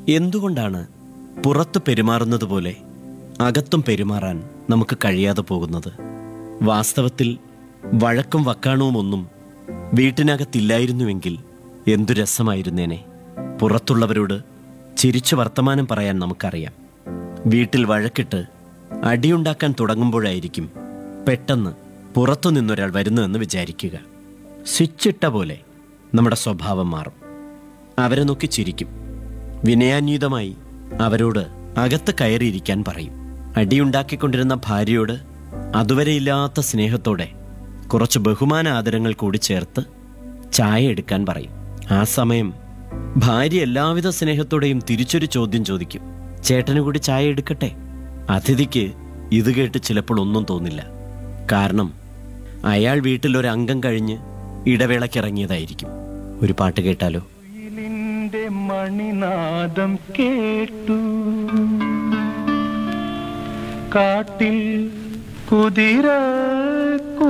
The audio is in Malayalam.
എന്തുകൊണ്ടാണ് പുറത്ത് പെരുമാറുന്നത് പോലെ അകത്തും പെരുമാറാൻ നമുക്ക് കഴിയാതെ പോകുന്നത് വാസ്തവത്തിൽ വഴക്കും വക്കാണവും ഒന്നും വീട്ടിനകത്തില്ലായിരുന്നുവെങ്കിൽ എന്തു രസമായിരുന്നേനെ പുറത്തുള്ളവരോട് ചിരിച്ചു വർത്തമാനം പറയാൻ നമുക്കറിയാം വീട്ടിൽ വഴക്കിട്ട് അടിയുണ്ടാക്കാൻ തുടങ്ങുമ്പോഴായിരിക്കും പെട്ടെന്ന് പുറത്തു നിന്നൊരാൾ വരുന്നതെന്ന് വിചാരിക്കുക സ്വിച്ചിട്ട പോലെ നമ്മുടെ സ്വഭാവം മാറും അവരെ നോക്കി ചിരിക്കും വിനയാന്വിതമായി അവരോട് അകത്ത് കയറിയിരിക്കാൻ പറയും അടിയുണ്ടാക്കിക്കൊണ്ടിരുന്ന ഭാര്യയോട് അതുവരെയില്ലാത്ത സ്നേഹത്തോടെ കുറച്ച് ബഹുമാന ആദരങ്ങൾ കൂടി ചേർത്ത് ചായ എടുക്കാൻ പറയും ആ സമയം ഭാര്യ എല്ലാവിധ സ്നേഹത്തോടെയും തിരിച്ചൊരു ചോദ്യം ചോദിക്കും ചേട്ടന് കൂടി ചായ എടുക്കട്ടെ അതിഥിക്ക് ഇത് കേട്ട് ചിലപ്പോൾ ഒന്നും തോന്നില്ല കാരണം അയാൾ വീട്ടിൽ ഒരു അംഗം കഴിഞ്ഞ് ഇടവേളക്കിറങ്ങിയതായിരിക്കും ഒരു പാട്ട് കേട്ടാലോ കുയിലിന്റെ മണിനാദം കേട്ടു കാട്ടിൽ കുതിര